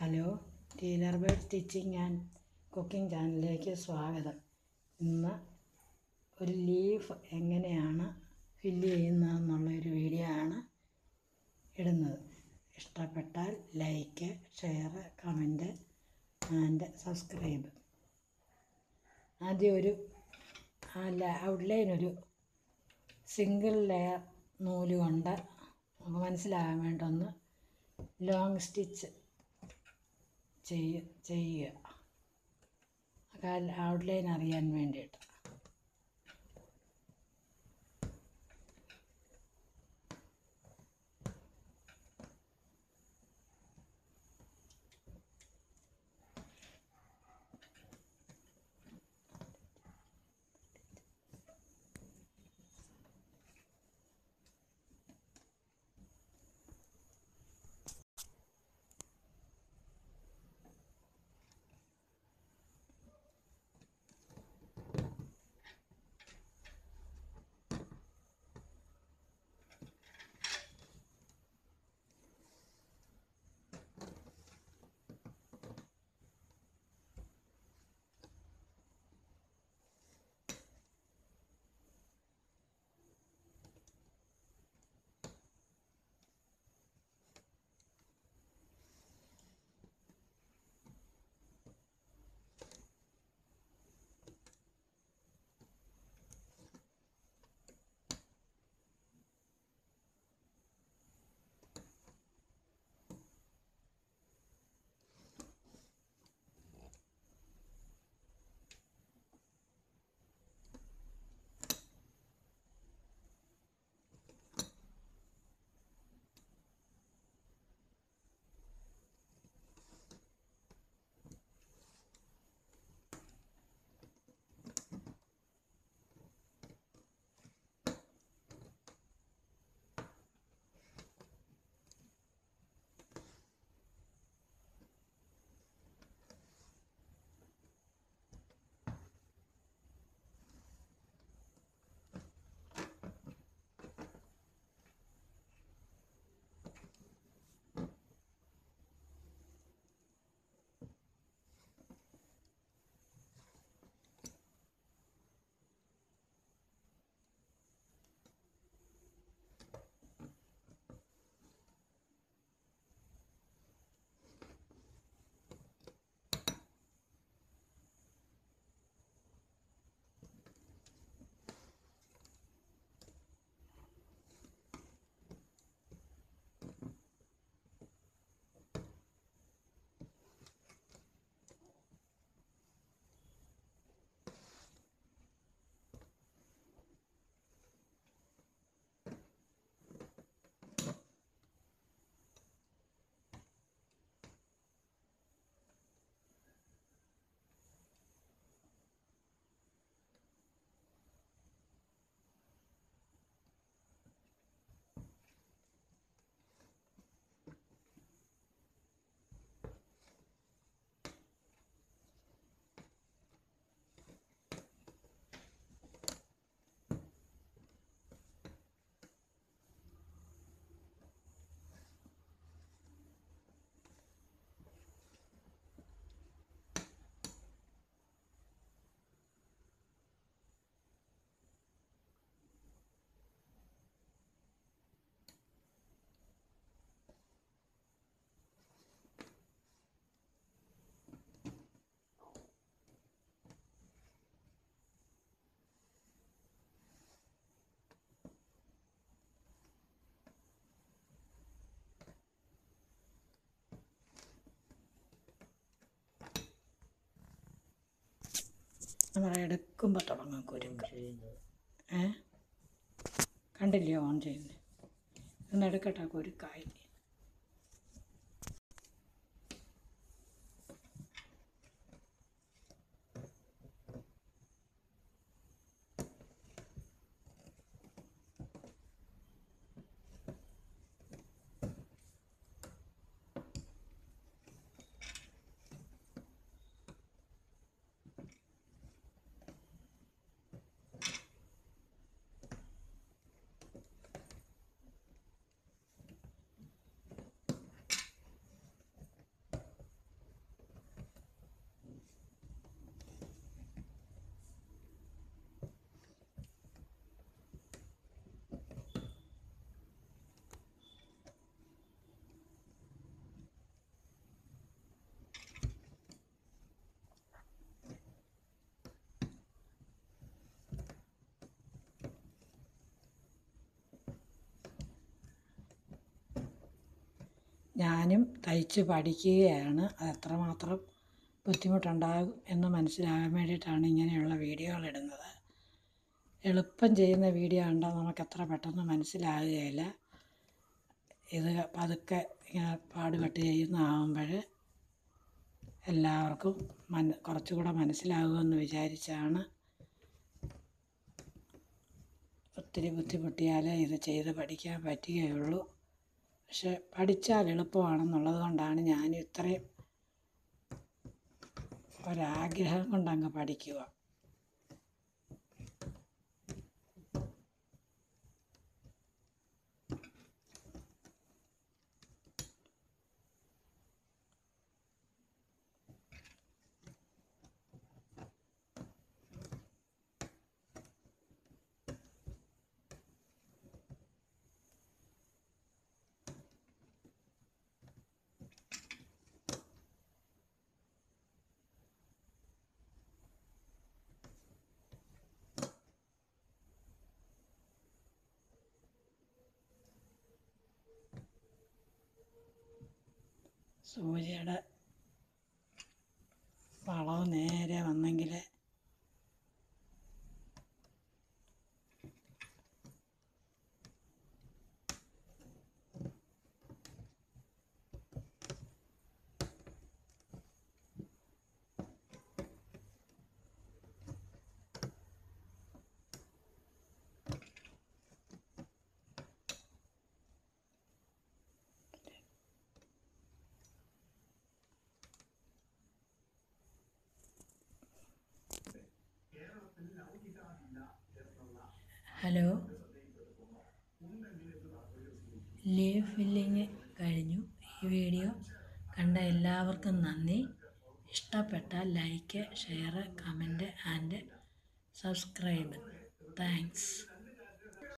hello tailor bird stitching and cooking ചാനലിലേക്ക് സ്വാഗതം ഇന്ന് ഒരു ലീഫ് എങ്ങനെയാണ് ഫില്ല് ചെയ്യുന്നതെന്നുള്ള ഒരു വീഡിയോ ആണ് ഇടുന്നത് ഇഷ്ടപ്പെട്ടാൽ like share comment and subscribe ആദ്യം ഒരു ഔട്ട്ലൈൻ ഒരു സിംഗിൾ ലെയർ നൂല് കൊണ്ട് നമുക്ക് മനസ്സിലാകാൻ വേണ്ടി ഒന്ന് ലോങ് സ്റ്റിച്ച് ചെയ്യ ചെയ്യുക ഔട്ട്ലൈൻ അറിയാൻ വേണ്ടിയിട്ട് നമ്മൾ എടുക്കുമ്പോൾ തുടങ്ങും കുരുക്ക് ഏ കണ്ടില്ലയോ ഓൺ ചെയ്യുന്നത് ഒന്ന് എടുക്കട്ടെ കുരുക്കായി ഞാനും തയ്ച്ച് പഠിക്കുകയാണ് അത് എത്രമാത്രം ബുദ്ധിമുട്ടുണ്ടാകും എന്ന് മനസ്സിലാകാൻ വേണ്ടിയിട്ടാണ് ഇങ്ങനെയുള്ള വീഡിയോകൾ ഇടുന്നത് എളുപ്പം ചെയ്യുന്ന വീഡിയോ കണ്ടാൽ നമുക്ക് എത്ര പെട്ടെന്ന് മനസ്സിലാകുകയില്ല ഇത് പതുക്കെ ഇങ്ങനെ പാടുപെട്ട് ചെയ്യുന്നതാകുമ്പോൾ എല്ലാവർക്കും മന കുറച്ചുകൂടെ മനസ്സിലാകുമെന്ന് വിചാരിച്ചാണ് ഒത്തിരി ബുദ്ധിമുട്ടിയാലേ ഇത് ചെയ്ത് പഠിക്കാൻ പറ്റുകയുള്ളൂ പക്ഷെ പഠിച്ചാൽ എളുപ്പമാണെന്നുള്ളത് കൊണ്ടാണ് ഞാൻ ഇത്രയും ഒരാഗ്രഹം കൊണ്ടങ്ങ് പഠിക്കുക സൂര്യയുടെ വളവ് നേരെ വന്നെങ്കിൽ ഹലോ ലീവ് ഫില്ലിങ് കഴിഞ്ഞു ഈ വീഡിയോ കണ്ട എല്ലാവർക്കും നന്ദി ഇഷ്ടപ്പെട്ടാൽ like share comment and subscribe thanks